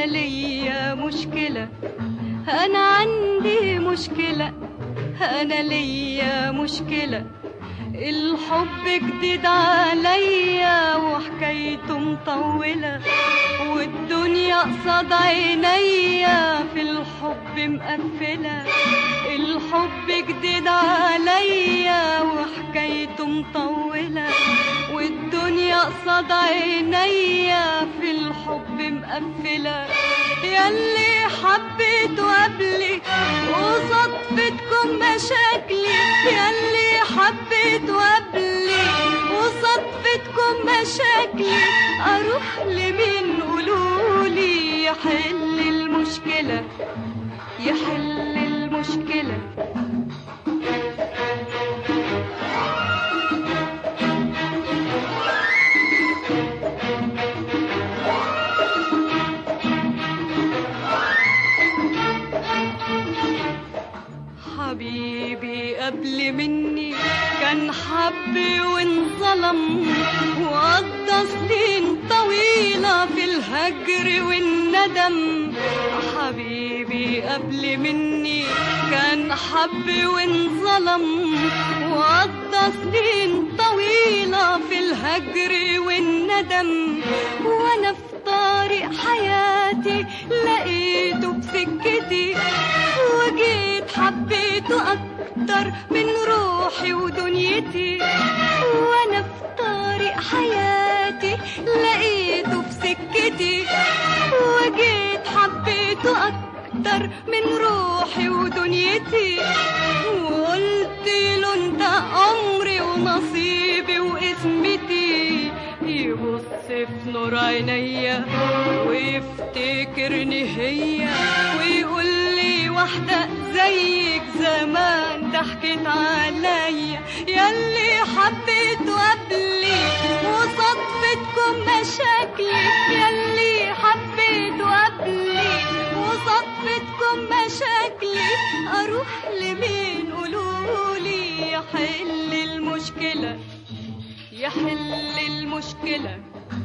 ليا مشكلة أنا عندي مشكلة أنا ليا مشكلة الحب جديد عليا وحكايته مطولة والدنيا قصاد عينيا في الحب مقفلة الحب جديد عليا وحكايته مطولة والدنيا قصاد عينيا في الحب مقفلة ياللي حبيته قبلي وصدفتكم مشاكلي ياللي حبيته قبلي وصدفتكم مشاكلي اروح لمين قولولي يحل المشكلة يحل المشكلة حبيبي قبل مني كان حبي وانظلم وقضى سنين طويلة في الهجر والندم حبيبي قبل مني كان حبي وانظلم وقضى سنين طويلة في الهجر والندم وانا في طريق حياتي لقيته بسكتي وجيت حبيته أكتر من روحي ودنيتي وأنا في طريق حياتي لقيته في سكتي وجيت حبيته أكتر من روحي ودنيتي وقلت له انت عمري ونصيبي واسمتي يبص في نور عينيا ويفتكرني هي ويقول لي واحدة زيك زمان ضحكت عليا ياللي حبيته قبلي وصدفتكم مشاكلي ياللي حبيته قبلي وصدفتكم مشاكلي اروح لمين قولولي يحل المشكلة يحل المشكلة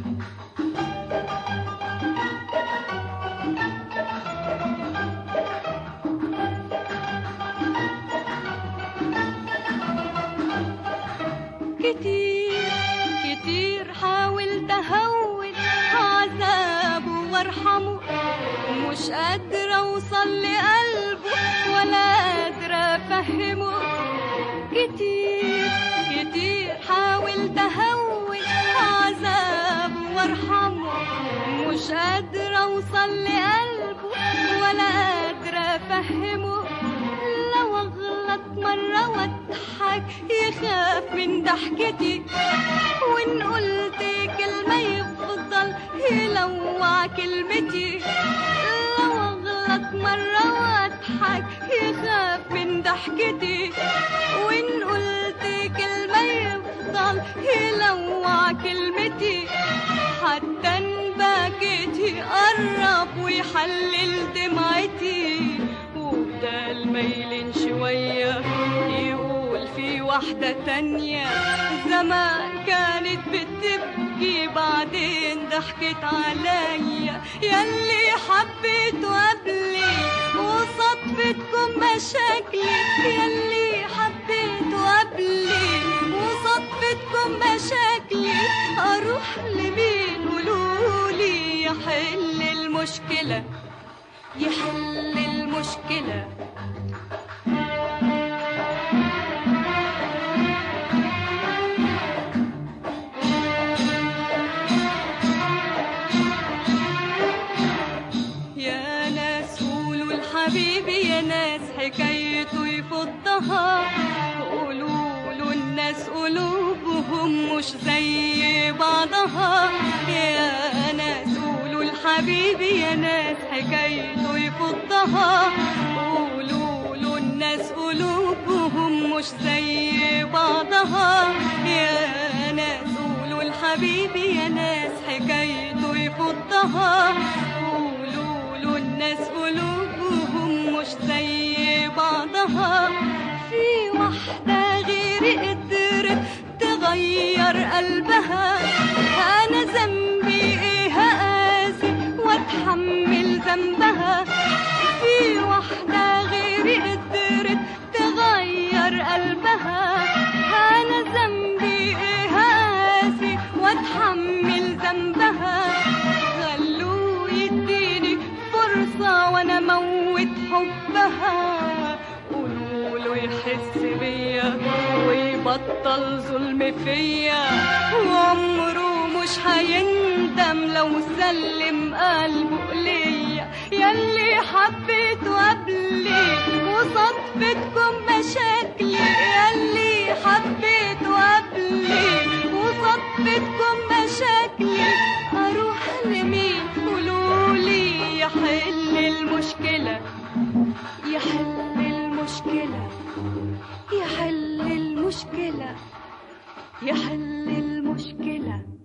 كتير كتير حاولت اهون عذابه وارحمه مش قادرة اوصل لقلبه ولا قادرة افهمه كتير كتير حاولت اهون عذابه وارحمه مش قادرة اوصل لقلبه ولا قادرة افهمه لو اغلط مرة واضحك يخاف من ضحكتي وان قلت كلمة يفضل يلوع كلمتي لو اغلط مرة واضحك يخاف من ضحكتي وان قلت كلمة يفضل يلوع كلمتي حتى ان بكيتي قرب ويحلل دمعتي وبدال ما يلين شوية يقول في واحدة تانية زمان كانت بتبكي بعدين ضحكت عليا ياللي حبيته قبلي وصدفتكم مشاكلي ياللي حبيته قبلي وصدفتكم مشاكلي اروح لمين قولولي يحل المشكلة يحل المشكلة يا ناس قولوا الحبيبي يا ناس حكايته يفضها قولوا له الناس قلوبهم مش زي بعضها يا ناس قولوا الحبيبي يا ناس حكايته يفضها قولوا له الناس قلوبهم مش زي بعضها يا ناس قولوا الحبيبي يا ناس حكايته يفضها قولوا له الناس قلوبهم مش زي بعضها في واحدة غيري قدرت تغير قلبها أنا ذنبي إيه أقاسي وأتحمل ذنبها في واحدة غيري قدرت تغير قلبها أنا ذنبي إيه قاسي وأتحمل ذنبها خلوه يديني فرصة وأنا موت حبها قولوا له يحس بيا ويبطل ظلم فيا وعمره مش هيندم لو سلم قلبه ليا ياللي حبيته قبلي وصدفتكم مشاكلي ياللي حبيته قبلي وصدفتكم مشاكلي اروح لمين قولولي يحل المشكله يحل المشكله يحل المشكله يحل المشكله